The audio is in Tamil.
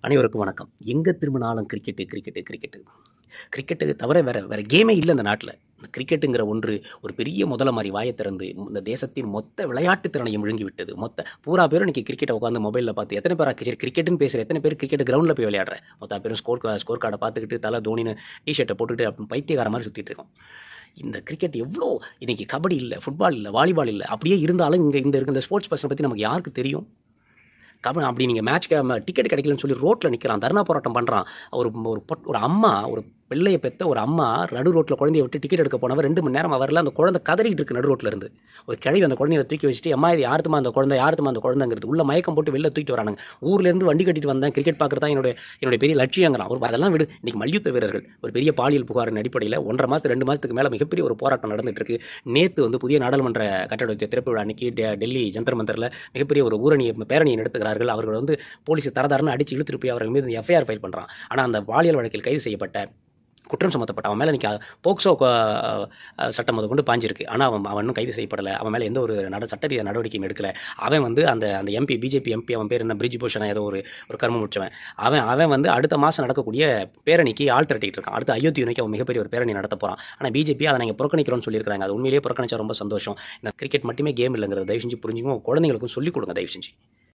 அனைவருக்கும் வணக்கம் எங்கே திரும்பினாலும் கிரிக்கெட்டு கிரிக்கெட்டு கிரிக்கெட்டு கிரிக்கெட்டு தவிர வேறு வேறு கேமே இல்லை இந்த நாட்டில் இந்த கிரிக்கெட்டுங்கிற ஒன்று ஒரு பெரிய முதல மாதிரி வாயை திறந்து இந்த தேசத்தின் மொத்த விளையாட்டு திறனையும் விழுங்கி விட்டது மொத்த பூரா பேரும் இன்றைக்கி கிரிக்கெட்டை உட்காந்து மொபைலில் பார்த்து எத்தனை பேர் சரி கிரிக்கெட்டுன்னு பேசுகிற எத்தனை பேர் கிரிக்கெட் கிரவுண்டில் போய் விளையாடுற மொத்த பேரும் ஸ்கோர் ஸ்கோர் கார்டை பார்த்துக்கிட்டு தலை தோனின்னு டிஷர்ட்டை போட்டுக்கிட்டு அப்படி பைத்தியக்கார மாதிரி சுற்றிட்டு இருக்கோம் இந்த கிரிக்கெட் எவ்வளோ இன்றைக்கி கபடி இல்லை ஃபுட்பால் இல்லை வாலிபால் இல்லை அப்படியே இருந்தாலும் இங்கே இந்த இருக்க இந்த ஸ்போர்ட்ஸ் பர்சனை பற்றி நமக்கு யாருக்கு தெரியும் கபடி அப்படி நீங்கள் மேட்ச் டிக்கெட் கிடைக்கலன்னு சொல்லி ரோட்டில் நிற்கிறான் தர்ணா போராட்டம் பண்ணுறான் ஒரு ஒரு பொட்- ஒரு அம்மா ஒரு பிள்ளையை பெற்ற ஒரு அம்மா நடு ரோட்டில் குழந்தைய விட்டு டிக்கெட் எடுக்க போனவர் ரெண்டு மணி நேரம் வரல அந்த குழந்தை கதறிட்டு இருக்கு நடு ரோட்டில் இருந்து ஒரு கிழவி அந்த குழந்தைய தூக்கி வச்சுட்டு அம்மா இது யாருத்துமா அந்த குழந்தை யாருத்துமா அந்த குழந்தைங்கிறது உள்ள மயக்கம் போட்டு வெளில தூக்கிட்டு வரானுங்க ஊர்ல இருந்து வண்டி கட்டிட்டு வந்தேன் கிரிக்கெட் பார்க்குறது தான் என்னுடைய என்னுடைய பெரிய லட்சியங்கிறான் ஒரு அதெல்லாம் விடு இன்னைக்கு மல்யுத்த வீரர்கள் ஒரு பெரிய பாலியல் புகாரின் அடிப்படையில் ஒன்றரை மாதம் ரெண்டு மாதத்துக்கு மேலே மிகப்பெரிய ஒரு போராட்டம் நடந்துட்டு இருக்கு நேற்று வந்து புதிய நாடாளுமன்ற கட்டடத்தை திறப்பு விழா அன்னைக்கு டெ- டெல்லி ஜந்தர் மந்தரில் மிகப்பெரிய ஒரு ஊரணியை பேரணியை நடத்துகிறார்கள் அவர்கள் வந்து போலீஸ் தரதாரன்னு அடிச்சு இழுத்துட்டு போய் அவர்கள் மீது எஃப்ஐஆர் ஃபைல் பண்ணுறான் ஆனால் அந்த பாலியல் வழக்கில் கைது செய்யப்பட்ட குற்றம் சுமத்தப்பட்ட அவன் மேலே இன்னைக்கு போக்சோ அஹ், அஹ், சட்டம் முத கொண்டு பாஞ்சிருக்கு ஆனால் அவன் அவன் இன்னும் கைது செய்யப்படலை அவன் மேலே எந்த ஒரு நட சட்ட ரீதியான நடவடிக்கையும் எடுக்கல அவன் வந்து அந்த அந்த எம்பி பிஜேபி எம்பி அவன் பேர் என்ன பிரிஜ் பூஷன் ஏதோ ஒரு ஒரு கர்மம் முடிச்சவன் அவன் அவன் வந்து அடுத்த மாதம் நடக்கக்கூடிய பேரணிக்கு ஆள் திரட்டிட்டு இருக்கான் அடுத்து அயோத்தி நோக்கி அவன் மிகப்பெரிய ஒரு பேரணி நடத்த போகிறான் ஆனால் பிஜேபி அதை நாங்கள் புறக்கணிக்கிறோம்னு சொல்லியிருக்காங்க அது உண்மையிலேயே புறக்கணிச்சா ரொம்ப சந்தோஷம் இந்த கிரிக்கெட் மட்டுமே கேம் இல்லைங்கிறத தயவு செஞ்சு புரிஞ்சுக்கும் குழந்தைங்களுக்கும் சொல்லிக் கொடுங்க தயவு செஞ்சு